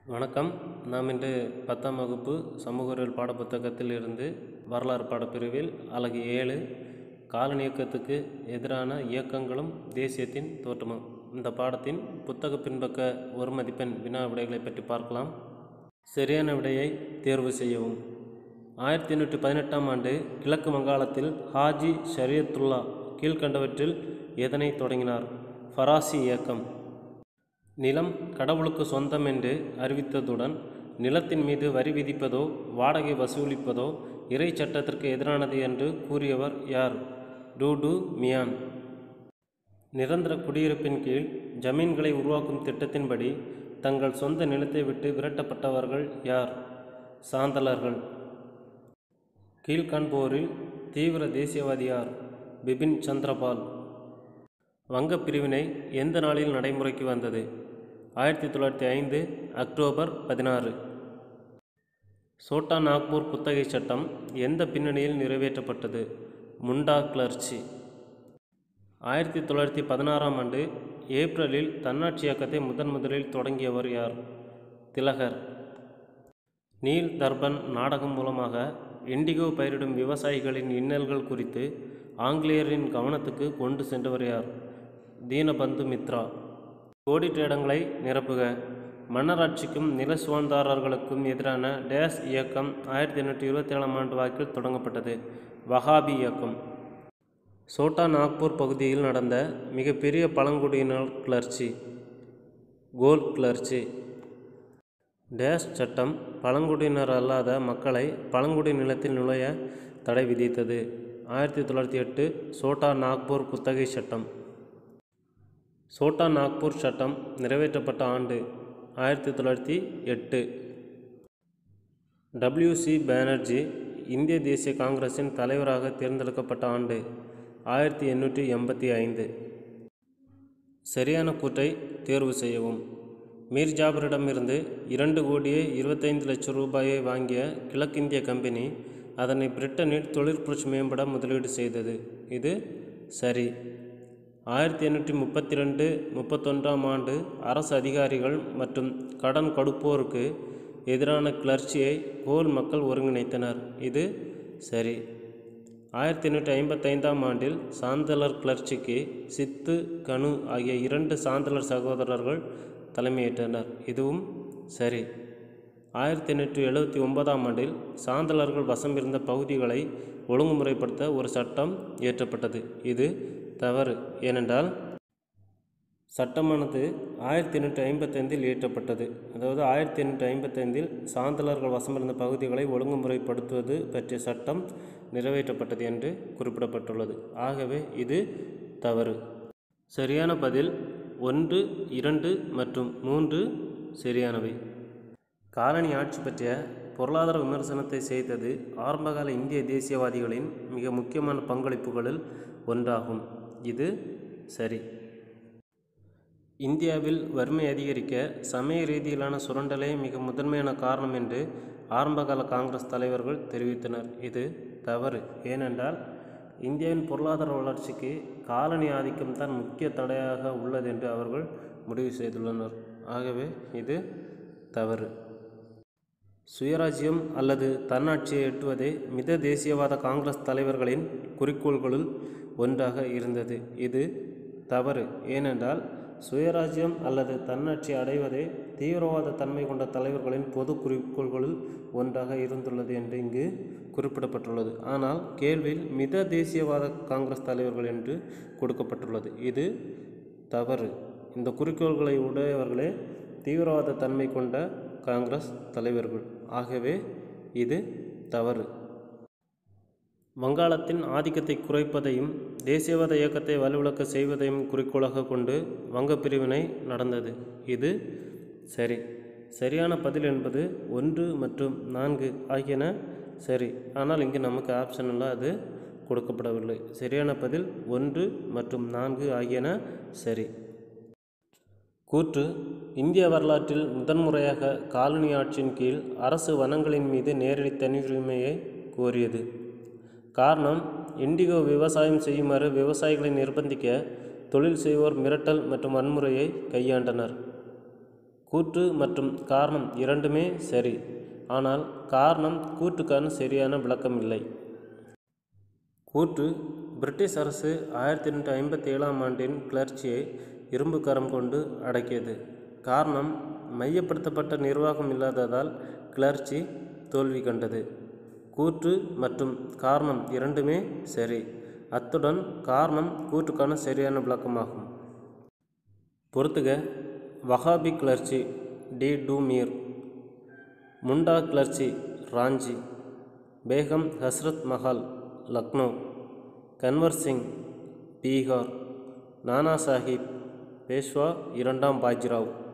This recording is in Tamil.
வணக்கம் நாம் இன்று பத்தாம் வகுப்பு சமூக அறிவியல் பாடப்புத்தகத்தில் இருந்து வரலாறு பாடப்பிரிவில் அலகு ஏழு காலனி இயக்கத்துக்கு எதிரான இயக்கங்களும் தேசியத்தின் தோற்றமும் இந்த பாடத்தின் புத்தக பின்பக்க ஒரு மதிப்பெண் வினா விடைகளை பற்றி பார்க்கலாம் சரியான விடையை தேர்வு செய்யவும் ஆயிரத்தி எண்ணூற்றி பதினெட்டாம் ஆண்டு கிழக்கு வங்காளத்தில் ஹாஜி ஷரியத்துல்லா கீழ்கண்டவற்றில் எதனை தொடங்கினார் ஃபராசி இயக்கம் நிலம் கடவுளுக்கு சொந்தம் என்று அறிவித்ததுடன் நிலத்தின் மீது வரி விதிப்பதோ வாடகை வசூலிப்பதோ இறை சட்டத்திற்கு எதிரானது என்று கூறியவர் யார் டூடு மியான் நிரந்தர குடியிருப்பின் கீழ் ஜமீன்களை உருவாக்கும் திட்டத்தின்படி தங்கள் சொந்த நிலத்தை விட்டு விரட்டப்பட்டவர்கள் யார் சாந்தலர்கள் கீழ்காண்போரில் தீவிர தேசியவாதி யார் பிபின் சந்திரபால் வங்கப் பிரிவினை எந்த நாளில் நடைமுறைக்கு வந்தது ஆயிரத்தி தொள்ளாயிரத்தி ஐந்து அக்டோபர் பதினாறு சோட்டா நாக்பூர் குத்தகை சட்டம் எந்த பின்னணியில் நிறைவேற்றப்பட்டது முண்டா கிளர்ச்சி ஆயிரத்தி தொள்ளாயிரத்தி பதினாறாம் ஆண்டு ஏப்ரலில் தன்னாட்சி இயக்கத்தை முதன் முதலில் தொடங்கியவர் யார் திலகர் நீல் தர்பன் நாடகம் மூலமாக இண்டிகோ பயிரிடும் விவசாயிகளின் இன்னல்கள் குறித்து ஆங்கிலேயரின் கவனத்துக்கு கொண்டு சென்றவர் யார் தீனபந்து மித்ரா கோடிட்ட இடங்களை நிரப்புக மன்னராட்சிக்கும் நில சுதந்தாரர்களுக்கும் எதிரான டேஸ் இயக்கம் ஆயிரத்தி எண்ணூற்றி இருபத்தி ஏழாம் ஆண்டு வாக்கில் தொடங்கப்பட்டது வஹாபி இயக்கம் சோட்டா நாக்பூர் பகுதியில் நடந்த மிகப்பெரிய பழங்குடியினர் கிளர்ச்சி கோல் கிளர்ச்சி டேஸ் சட்டம் பழங்குடியினர் அல்லாத மக்களை பழங்குடி நிலத்தில் நுழைய தடை விதித்தது ஆயிரத்தி தொள்ளாயிரத்தி எட்டு சோட்டா நாக்பூர் குத்தகை சட்டம் சோட்டா நாக்பூர் சட்டம் நிறைவேற்றப்பட்ட ஆண்டு ஆயிரத்தி தொள்ளாயிரத்தி எட்டு டபிள்யூசி பானர்ஜி இந்திய தேசிய காங்கிரஸின் தலைவராக தேர்ந்தெடுக்கப்பட்ட ஆண்டு ஆயிரத்தி எண்ணூற்றி எண்பத்தி ஐந்து சரியான கூற்றை தேர்வு செய்யவும் மீர் ஜாபரிடமிருந்து இரண்டு கோடியே இருபத்தைந்து லட்சம் ரூபாயை வாங்கிய கிழக்கிந்திய கம்பெனி அதனை பிரிட்டனில் தொழிற்புரட்சி மேம்பட முதலீடு செய்தது இது சரி ஆயிரத்தி எண்ணூற்றி முப்பத்தி ரெண்டு முப்பத்தொன்றாம் ஆண்டு அரசு அதிகாரிகள் மற்றும் கடன் கொடுப்போருக்கு எதிரான கிளர்ச்சியை கோல் மக்கள் ஒருங்கிணைத்தனர் இது சரி ஆயிரத்தி எண்ணூற்றி ஐம்பத்தைந்தாம் ஆண்டில் சாந்தலர் கிளர்ச்சிக்கு சித்து கனு ஆகிய இரண்டு சாந்தலர் சகோதரர்கள் தலைமையேற்றனர் இதுவும் சரி ஆயிரத்தி எண்ணூற்றி எழுபத்தி ஒன்பதாம் ஆண்டில் சாந்தலர்கள் வசம் இருந்த பகுதிகளை ஒழுங்குமுறைப்படுத்த ஒரு சட்டம் இயற்றப்பட்டது இது தவறு ஏனென்றால் சட்டமானது ஆயிரத்தி எண்ணூற்றி ஐம்பத்தைந்தில் இயற்றப்பட்டது அதாவது ஆயிரத்தி எண்ணூற்றி ஐம்பத்தைந்தில் சாந்தலர்கள் வசமிருந்த பகுதிகளை ஒழுங்குமுறைப்படுத்துவது பற்றிய சட்டம் நிறைவேற்றப்பட்டது என்று குறிப்பிடப்பட்டுள்ளது ஆகவே இது தவறு சரியான பதில் ஒன்று இரண்டு மற்றும் மூன்று சரியானவை காலனி ஆட்சி பற்றிய பொருளாதார விமர்சனத்தை செய்தது ஆரம்பகால இந்திய தேசியவாதிகளின் மிக முக்கியமான பங்களிப்புகளில் ஒன்றாகும் இது சரி இந்தியாவில் வறுமை அதிகரிக்க சமய ரீதியிலான சுரண்டலே மிக முதன்மையான காரணம் என்று ஆரம்பகால காங்கிரஸ் தலைவர்கள் தெரிவித்தனர் இது தவறு ஏனென்றால் இந்தியாவின் பொருளாதார வளர்ச்சிக்கு காலனி ஆதிக்கம் தான் முக்கிய தடையாக உள்ளது என்று அவர்கள் முடிவு செய்துள்ளனர் ஆகவே இது தவறு சுயராஜ்யம் அல்லது தன்னாட்சியை எட்டுவதே மித தேசியவாத காங்கிரஸ் தலைவர்களின் குறிக்கோள்களுள் ஒன்றாக இருந்தது இது தவறு ஏனென்றால் சுயராஜ்யம் அல்லது தன்னாட்சி அடைவதே தீவிரவாத தன்மை கொண்ட தலைவர்களின் பொது குறிக்கோள்களுள் ஒன்றாக இருந்துள்ளது என்று இங்கு குறிப்பிடப்பட்டுள்ளது ஆனால் கேள்வியில் மித தேசியவாத காங்கிரஸ் தலைவர்கள் என்று கொடுக்கப்பட்டுள்ளது இது தவறு இந்த குறிக்கோள்களை உடையவர்களே தீவிரவாத தன்மை கொண்ட காங்கிரஸ் தலைவர்கள் ஆகவே இது தவறு வங்காளத்தின் ஆதிக்கத்தை குறைப்பதையும் தேசியவாத இயக்கத்தை வலுவிழக்க செய்வதையும் குறிக்கோளாக கொண்டு வங்கப் பிரிவினை நடந்தது இது சரி சரியான பதில் என்பது ஒன்று மற்றும் நான்கு ஆகியன சரி ஆனால் இங்கு நமக்கு ஆப்ஷனில் அது கொடுக்கப்படவில்லை சரியான பதில் ஒன்று மற்றும் நான்கு ஆகியன சரி கூற்று இந்திய வரலாற்றில் முதன்முறையாக காலனி ஆட்சியின் கீழ் அரசு வனங்களின் மீது நேரடி தனியுரிமையை கோரியது காரணம் இண்டிகோ விவசாயம் செய்யுமாறு விவசாயிகளை நிர்பந்திக்க தொழில் செய்வோர் மிரட்டல் மற்றும் வன்முறையை கையாண்டனர் கூற்று மற்றும் காரணம் இரண்டுமே சரி ஆனால் காரணம் கூற்றுக்கான சரியான விளக்கம் இல்லை கூற்று பிரிட்டிஷ் அரசு ஆயிரத்தி எண்ணூற்றி ஐம்பத்தி ஏழாம் ஆண்டின் கிளர்ச்சியை இரும்பு கரம் கொண்டு அடக்கியது காரணம் மையப்படுத்தப்பட்ட நிர்வாகம் இல்லாததால் கிளர்ச்சி தோல்வி கண்டது கூற்று மற்றும் காரணம் இரண்டுமே சரி அத்துடன் காரணம் கூற்றுக்கான சரியான விளக்கமாகும் பொறுத்துக வஹாபி கிளர்ச்சி டி டூமீர் முண்டா கிளர்ச்சி ராஞ்சி பேகம் ஹஸ்ரத் மஹால் லக்னோ கன்வர் சிங் பீகார் நானா சாஹிப் பேஷ்வா இரண்டாம் பாஜிராவ்